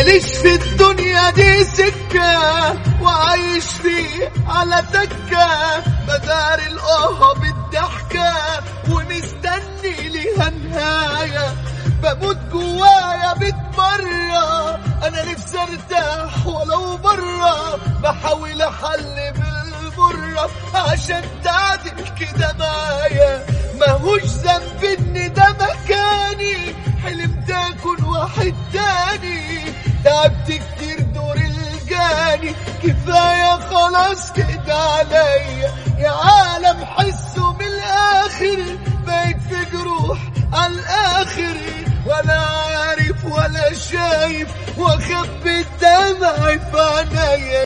ماليش في الدنيا دي سكة وعايش فيه على تكة بدار القهوة بالضحكة ومستني ليها نهاية بموت جوايا بتمرة انا نفسي ارتاح ولو برا بحاول احل بالبرة عشان تعدل كده معايا ماهوش ذنب ان ده مكاني حلمت اكون واحد تاني تعبت كتير دور الجاني كفاية خلاص كده عليا يا عالم حسه من الاخر بقيت في جروح على الاخر ولا عارف ولا شايف واخبي الدمع في عينيا